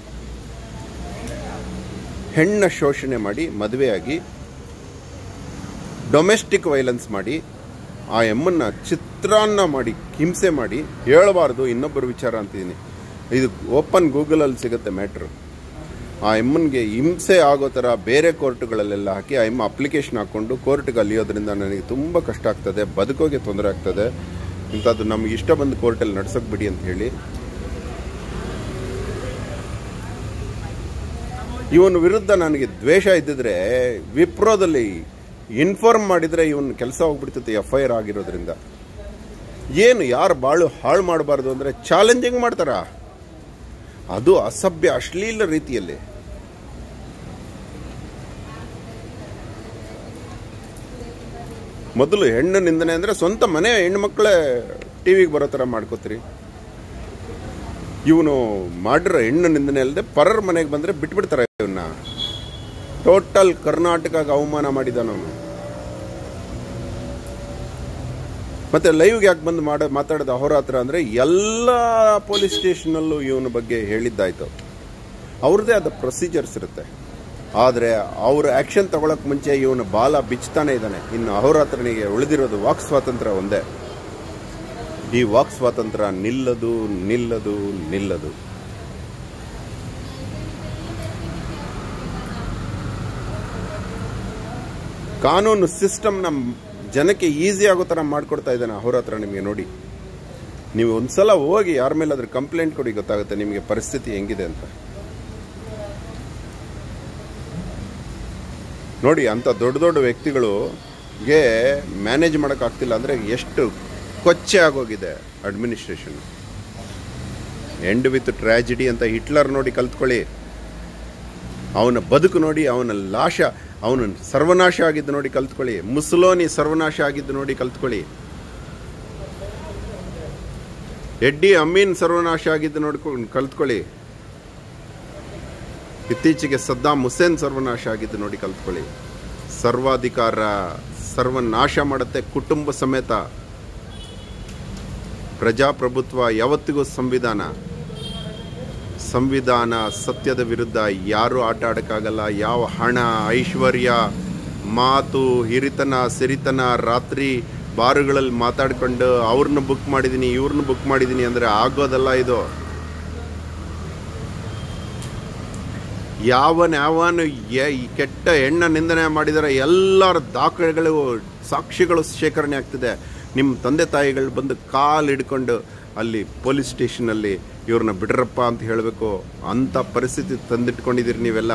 ಹೆಣ್ಣ ಶೋಷಣೆ ಮಾಡಿ ಮದುವೆಯಾಗಿ ಡೊಮೆಸ್ಟಿಕ್ ವೈಲೆನ್ಸ್ ಮಾಡಿ ಆ ಎಮ್ಮನ್ನ ಚಿತ್ರಾನ್ನ ಮಾಡಿ ಹಿಂಸೆ ಮಾಡಿ ಹೇಳಬಾರ್ದು ಇನ್ನೊಬ್ಬರ ವಿಚಾರ ಅಂತಿದ್ದೀನಿ ಇದು ಓಪನ್ ಗೂಗಲಲ್ಲಿ ಸಿಗುತ್ತೆ ಮ್ಯಾಟ್ರು ಆ ಎಮ್ಮನ್ಗೆ ಹಿಂಸೆ ಆಗೋ ಥರ ಬೇರೆ ಕೋರ್ಟ್ಗಳಲ್ಲೆಲ್ಲ ಹಾಕಿ ಆ ಎಮ್ಮ ಅಪ್ಲಿಕೇಶನ್ ಹಾಕ್ಕೊಂಡು ಕೋರ್ಟ್ಗೆ ಅಲಿಯೋದ್ರಿಂದ ನನಗೆ ತುಂಬ ಕಷ್ಟ ಆಗ್ತದೆ ಬದುಕೋಗೆ ತೊಂದರೆ ಆಗ್ತದೆ ಇಂಥದ್ದು ನಮ್ಗೆ ಇಷ್ಟ ಬಂದು ಕೋರ್ಟಲ್ಲಿ ನಡ್ಸೋಕೆ ಬಿಡಿ ಅಂತ ಹೇಳಿ ಇವನ ವಿರುದ್ಧ ನನಗೆ ದ್ವೇಷ ಇದ್ದಿದ್ರೆ ವಿಪ್ರೋದಲ್ಲಿ ಇನ್ಫಾರ್ಮ್ ಮಾಡಿದರೆ ಇವನ್ ಕೆಲಸ ಹೋಗ್ಬಿಡ್ತೈತೆ ಎಫ್ ಐ ಆರ್ ಆಗಿರೋದ್ರಿಂದ ಏನು ಯಾರು ಬಾಳು ಹಾಳು ಮಾಡಬಾರ್ದು ಅಂದರೆ ಚಾಲೆಂಜಿಂಗ್ ಮಾಡ್ತಾರ ಅದು ಅಸಭ್ಯ ಅಶ್ಲೀಲ ರೀತಿಯಲ್ಲಿ ಮೊದಲು ಹೆಣ್ಣು ನಿಂದನೆ ಅಂದರೆ ಸ್ವಂತ ಮನೆ ಹೆಣ್ಮಕ್ಳೇ ಟಿವಿಗೆ ಬರೋ ಥರ ಮಾಡ್ಕೋತೀರಿ ಇವನು ಮಾಡಿರೋ ಹೆಣ್ಣು ನಿಂದನೆ ಅಲ್ಲದೆ ಪರರ ಮನೆಗೆ ಬಂದರೆ ಬಿಟ್ಬಿಡ್ತಾರೆ ಇವನ್ನ ಟೋಟಲ್ ಕರ್ನಾಟಕಕ್ಕೆ ಅವಮಾನ ಮಾಡಿದಾನವನು ಮತ್ತೆ ಲೈವ್ಗೆ ಯಾಕೆ ಬಂದು ಮಾಡ ಮಾತಾಡೋದು ಅಹೋರಾತ್ರ ಅಂದರೆ ಎಲ್ಲ ಪೊಲೀಸ್ ಸ್ಟೇಷನಲ್ಲೂ ಇವನ ಬಗ್ಗೆ ಹೇಳಿದ್ದಾಯ್ತು ಅವ್ರದ್ದೇ ಆದ ಪ್ರೊಸೀಜರ್ಸ್ ಇರುತ್ತೆ ಆದರೆ ಅವ್ರ ಆ್ಯಕ್ಷನ್ ತಗೊಳಕ್ ಮುಂಚೆ ಇವನು ಬಾಲ ಬಿಚ್ತಾನೆ ಇದ್ದಾನೆ ಇನ್ನು ಅಹೋರಾತ್ರನಿಗೆ ಉಳಿದಿರೋದು ವಾಕ್ ಸ್ವಾತಂತ್ರ್ಯ ಒಂದೇ ಈ ವಾಕ್ ಸ್ವಾತಂತ್ರ್ಯ ನಿಲ್ಲದು ನಿಲ್ಲದು ನಿಲ್ಲದು ಕಾನೂನು ಸಿಸ್ಟಮ್ ನಮ್ಮ ಜನಕ್ಕೆ ಈಸಿ ಆಗೋ ಥರ ಮಾಡ್ಕೊಡ್ತಾ ಇದ್ದಾನೆ ಅಹೋರಾತ್ರ ನಿಮಗೆ ನೋಡಿ ನೀವು ಒಂದ್ಸಲ ಹೋಗಿ ಯಾರ ಮೇಲೆ ಅದ್ರ ಕಂಪ್ಲೇಂಟ್ ಕೊಡಿ ಗೊತ್ತಾಗುತ್ತೆ ನಿಮಗೆ ಪರಿಸ್ಥಿತಿ ಹೆಂಗಿದೆ ಅಂತ ನೋಡಿ ಅಂತ ದೊಡ್ಡ ದೊಡ್ಡ ವ್ಯಕ್ತಿಗಳಿಗೆ ಮ್ಯಾನೇಜ್ ಮಾಡೋಕ್ಕಾಗ್ತಿಲ್ಲ ಅಂದರೆ ಎಷ್ಟು ಕೊಚ್ಚೆ ಆಗೋಗಿದೆ ಅಡ್ಮಿನಿಸ್ಟ್ರೇಷನ್ ಎಂಡ್ ವಿತ್ ಟ್ರ್ಯಾಜಿಡಿ ಅಂತ ಹಿಟ್ಲರ್ ನೋಡಿ ಕಲ್ತ್ಕೊಳ್ಳಿ ಅವನ ಬದುಕು ನೋಡಿ ಅವನ ಲಾಶ ಅವನು ಸರ್ವನಾಶ ಆಗಿದ್ದು ನೋಡಿ ಕಲ್ತ್ಕೊಳ್ಳಿ ಮುಸಲೋನಿ ಸರ್ವನಾಶ ಆಗಿದ್ದು ನೋಡಿ ಕಲ್ತ್ಕೊಳ್ಳಿ ಎಡ್ಡಿ ಅಮೀನ್ ಸರ್ವನಾಶ ಆಗಿದ್ದು ನೋಡ್ಕೊಂಡು ಕಲ್ತ್ಕೊಳ್ಳಿ ಇತ್ತೀಚೆಗೆ ಸದ್ದಾಂ ಹುಸೇನ್ ಸರ್ವನಾಶ ಆಗಿದ್ದು ನೋಡಿ ಕಲ್ತ್ಕೊಳ್ಳಿ ಸರ್ವಾಧಿಕಾರ ಸರ್ವನಾಶ ಮಾಡುತ್ತೆ ಕುಟುಂಬ ಸಮೇತ ಪ್ರಜಾಪ್ರಭುತ್ವ ಯಾವತ್ತಿಗೂ ಸಂವಿಧಾನ ಸಂವಿಧಾನ ಸತ್ಯದ ವಿರುದ್ಧ ಯಾರು ಆಟ ಆಡೋಕ್ಕಾಗಲ್ಲ ಯಾವ ಹಣ ಐಶ್ವರ್ಯ ಮಾತು ಹಿರಿತನ ಸಿರಿತನ ರಾತ್ರಿ ಬಾರುಗಳಲ್ಲಿ ಮಾತಾಡ್ಕೊಂಡು ಅವ್ರನ್ನ ಬುಕ್ ಮಾಡಿದ್ದೀನಿ ಇವ್ರನ್ನ ಬುಕ್ ಮಾಡಿದ್ದೀನಿ ಅಂದರೆ ಆಗೋದಲ್ಲ ಇದು ಯಾವನ ಯಾವನು ಯ- ಈ ಕೆಟ್ಟ ಹೆಣ್ಣ ನಿಂದನೆ ಮಾಡಿದರೆ ಎಲ್ಲರ ದಾಖಲೆಗಳು ಸಾಕ್ಷಿಗಳು ಶೇಖರಣೆ ಆಗ್ತಿದೆ ನಿಮ್ಮ ತಂದೆ ತಾಯಿಗಳು ಬಂದು ಕಾಲು ಹಿಡ್ಕೊಂಡು ಅಲ್ಲಿ ಪೊಲೀಸ್ ಸ್ಟೇಷನಲ್ಲಿ ಇವ್ರನ್ನ ಬಿಡ್ರಪ್ಪ ಅಂತ ಹೇಳಬೇಕು ಅಂಥ ಪರಿಸ್ಥಿತಿ ತಂದಿಟ್ಕೊಂಡಿದ್ದೀರಿ ನೀವೆಲ್ಲ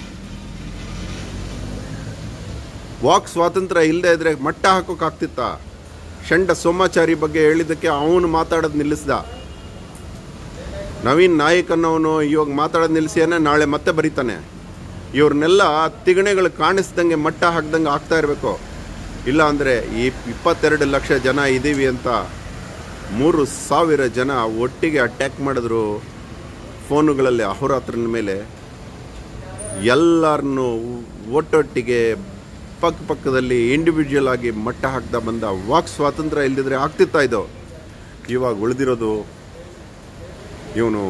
ವಾಕ್ ಸ್ವಾತಂತ್ರ್ಯ ಇಲ್ಲದೆ ಇದ್ರೆ ಮಟ್ಟ ಹಾಕೋಕ್ಕಾಗ್ತಿತ್ತ ಷಂಡ ಸೋಮಾಚಾರಿ ಬಗ್ಗೆ ಹೇಳಿದ್ದಕ್ಕೆ ಅವನು ಮಾತಾಡೋದು ನಿಲ್ಲಿಸ್ದ ನವೀನ್ ನಾಯಕ್ ಅನ್ನೋನು ಇವಾಗ ಮಾತಾಡೋದು ನಿಲ್ಲಿಸಿಯಾನೆ ನಾಳೆ ಮತ್ತೆ ಬರೀತಾನೆ ಇವ್ರನ್ನೆಲ್ಲ ತಿಗಣೆಗಳು ಕಾಣಿಸ್ದಂಗೆ ಮಟ್ಟ ಹಾಕ್ದಂಗೆ ಆಗ್ತಾ ಇರಬೇಕು ಇಲ್ಲ ಅಂದರೆ ಈ ಇಪ್ಪತ್ತೆರಡು ಲಕ್ಷ ಜನ ಇದ್ದೀವಿ ಅಂತ ಮೂರು ಸಾವಿರ ಜನ ಒಟ್ಟಿಗೆ ಅಟ್ಯಾಕ್ ಮಾಡಿದ್ರು ಫೋನುಗಳಲ್ಲಿ ಅಹೋರಾತ್ರನ ಮೇಲೆ ಎಲ್ಲರನ್ನೂ ಒಟ್ಟೊಟ್ಟಿಗೆ ಪಕ್ಕ ಪಕ್ಕದಲ್ಲಿ ಇಂಡಿವಿಜುವಲ್ ಆಗಿ ಮಟ್ಟ ಹಾಕ್ತಾ ಬಂದ ವಾಕ್ ಸ್ವಾತಂತ್ರ್ಯ ಇಲ್ದಿದ್ರೆ ಆಗ್ತಿತ್ತಾ ಇದು ಇವಾಗ ಉಳಿದಿರೋದು ಇವನು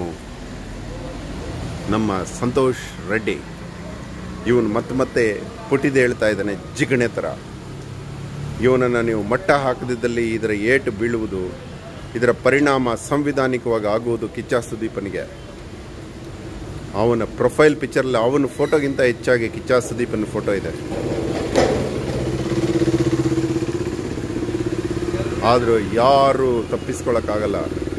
ನಮ್ಮ ಸಂತೋಷ್ ರೆಡ್ಡಿ ಇವನು ಮತ್ತೆ ಮತ್ತೆ ಪುಟಿದೆ ಹೇಳ್ತಾ ಇದ್ದಾನೆ ಜಿಗಣೆ ಥರ ಇವನನ್ನು ನೀವು ಮಟ್ಟ ಹಾಕದಿದ್ದಲ್ಲಿ ಇದರ ಏಟು ಬೀಳುವುದು ಇದರ ಪರಿಣಾಮ ಸಂವಿಧಾನಿಕವಾಗಿ ಆಗುವುದು ಕಿಚ್ಚ ಸುದೀಪನಿಗೆ ಅವನ ಪ್ರೊಫೈಲ್ ಪಿಕ್ಚರಲ್ಲಿ ಅವನ ಫೋಟೋಗಿಂತ ಹೆಚ್ಚಾಗಿ ಕಿಚ್ಚ ಸುದೀಪನ ಫೋಟೋ ಇದೆ ಆದರೂ ಯಾರು ತಪ್ಪಿಸ್ಕೊಳಕ್ಕಾಗಲ್ಲ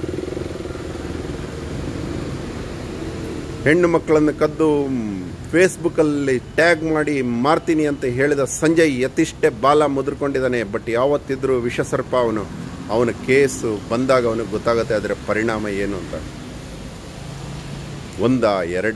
ಹೆಣ್ಣು ಮಕ್ಕಳನ್ನು ಕದ್ದು ಫೇಸ್ಬುಕ್ಕಲ್ಲಿ ಟ್ಯಾಗ್ ಮಾಡಿ ಮಾರ್ತೀನಿ ಅಂತ ಹೇಳಿದ ಸಂಜಯ್ ಯತಿಷ್ಟೇ ಬಾಲ ಮುದ್ರಕೊಂಡಿದ್ದಾನೆ ಬಟ್ ಯಾವತ್ತಿದ್ರೂ ವಿಷಸರ್ಪ ಅವನು ಅವನ ಕೇಸು ಬಂದಾಗ ಅವನಿಗೆ ಗೊತ್ತಾಗುತ್ತೆ ಅದರ ಪರಿಣಾಮ ಏನು ಅಂತ ಒಂದ ಎರಡ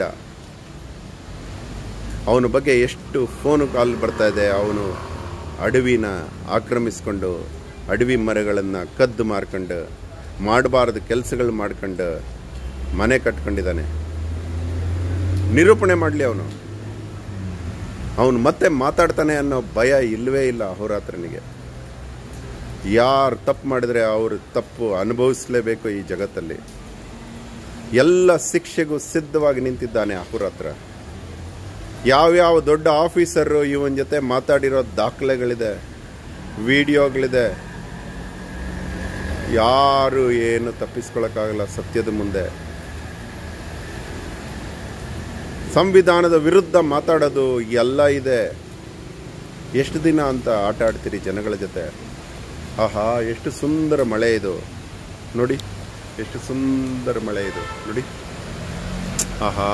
ಅವನ ಬಗ್ಗೆ ಎಷ್ಟು ಫೋನ್ ಕಾಲ್ ಬರ್ತಾ ಇದೆ ಅವನು ಅಡವಿನ ಆಕ್ರಮಿಸ್ಕೊಂಡು ಅಡವಿ ಮರಗಳನ್ನು ಕದ್ದು ಮಾರ್ಕೊಂಡು ಮಾಡಬಾರ್ದು ಕೆಲಸಗಳು ಮಾಡ್ಕೊಂಡು ಮನೆ ಕಟ್ಕೊಂಡಿದ್ದಾನೆ ನಿರೂಪಣೆ ಮಾಡಲಿ ಅವನು ಅವನು ಮತ್ತೆ ಮಾತಾಡ್ತಾನೆ ಅನ್ನೋ ಭಯ ಇಲ್ಲವೇ ಇಲ್ಲ ಅಹೋರಾತ್ರನಿಗೆ ಯಾರು ತಪ್ಪು ಮಾಡಿದ್ರೆ ಅವರು ತಪ್ಪು ಅನುಭವಿಸಲೇಬೇಕು ಈ ಜಗತ್ತಲ್ಲಿ ಎಲ್ಲ ಶಿಕ್ಷೆಗೂ ಸಿದ್ಧವಾಗಿ ನಿಂತಿದ್ದಾನೆ ಅಹೋರಾತ್ರ ಯಾವ್ಯಾವ ದೊಡ್ಡ ಆಫೀಸರು ಇವನ್ ಜೊತೆ ಮಾತಾಡಿರೋ ದಾಖಲೆಗಳಿದೆ ವಿಡಿಯೋಗಳಿದೆ ಯಾರು ಏನು ತಪ್ಪಿಸ್ಕೊಳಕ್ಕಾಗಲ್ಲ ಸತ್ಯದ ಮುಂದೆ ಸಂವಿಧಾನದ ವಿರುದ್ಧ ಮಾತಾಡೋದು ಎಲ್ಲ ಇದೆ ಎಷ್ಟು ದಿನ ಅಂತ ಆಟ ಆಡ್ತೀರಿ ಜನಗಳ ಜೊತೆ ಆಹಾ ಎಷ್ಟು ಸುಂದರ ಮಳೆ ಇದು ನೋಡಿ ಎಷ್ಟು ಸುಂದರ ಮಳೆ ಇದು ನೋಡಿ ಆಹಾ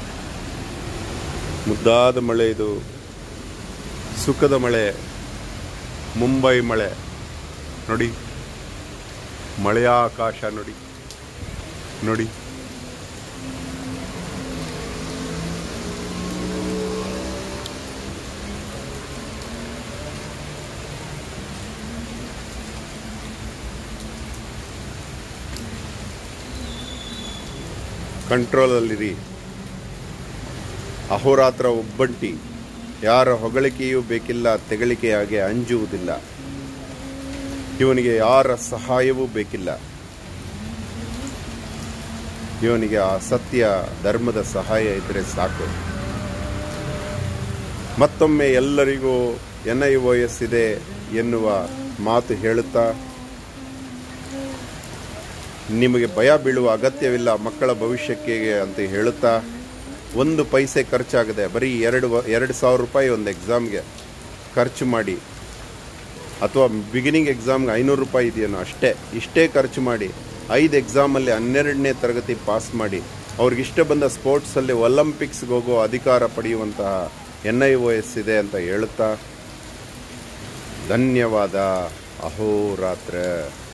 ಮುದ್ದಾದ ಮಳೆ ಇದು ಸುಖದ ಮಳೆ ಮುಂಬೈ ಮಳೆ ನೋಡಿ ಮಳೆಯ ಆಕಾಶ ನೋಡಿ ನೋಡಿ ಕಂಟ್ರೋಲಲ್ಲಿರಿ ಅಹೋರಾತ್ರ ಒಬ್ಬಂಟಿ ಯಾರ ಹೊಗಳಿಕೆಯೂ ಬೇಕಿಲ್ಲ ತೆಗಳಿಕೆಯಾಗೆ ಅಂಜುವುದಿಲ್ಲ ಇವನಿಗೆ ಯಾರ ಸಹಾಯವೂ ಬೇಕಿಲ್ಲ ಇವನಿಗೆ ಆ ಸತ್ಯ ಧರ್ಮದ ಸಹಾಯ ಇದ್ರೆ ಸಾಕು ಮತ್ತೊಮ್ಮೆ ಎಲ್ಲರಿಗೂ ಎನ್ ಐ ಒ ಎಸ್ ಇದೆ ಎನ್ನುವ ಮಾತು ಹೇಳುತ್ತಾ ನಿಮಗೆ ಭಯ ಬೀಳುವ ಅಗತ್ಯವಿಲ್ಲ ಮಕ್ಕಳ ಭವಿಷ್ಯಕ್ಕೆ ಅಂತ ಹೇಳುತ್ತಾ ಒಂದು ಪೈಸೆ ಖರ್ಚಾಗದೆ ಬರೀ ಎರಡು ವ- ಎರಡು ಸಾವಿರ ರೂಪಾಯಿ ಒಂದು ಎಕ್ಸಾಮ್ಗೆ ಖರ್ಚು ಮಾಡಿ ಅಥವಾ ಬಿಗಿನಿಂಗ್ ಎಕ್ಸಾಮ್ಗೆ ಐನೂರು ರೂಪಾಯಿ ಇದೆಯೇನೋ ಅಷ್ಟೇ ಇಷ್ಟೇ ಖರ್ಚು ಮಾಡಿ ಐದು ಎಕ್ಸಾಮಲ್ಲಿ ಹನ್ನೆರಡನೇ ತರಗತಿ ಪಾಸ್ ಮಾಡಿ ಅವ್ರಿಗಿಷ್ಟ ಬಂದ ಸ್ಪೋರ್ಟ್ಸಲ್ಲಿ ಒಲಿಂಪಿಕ್ಸ್ಗೆ ಹೋಗೋ ಅಧಿಕಾರ ಪಡೆಯುವಂತಹ ಎನ್ ಐ ಒ ಎಸ್ ಇದೆ ಅಂತ ಹೇಳುತ್ತಾ ಧನ್ಯವಾದ ಅಹೋರಾತ್ರ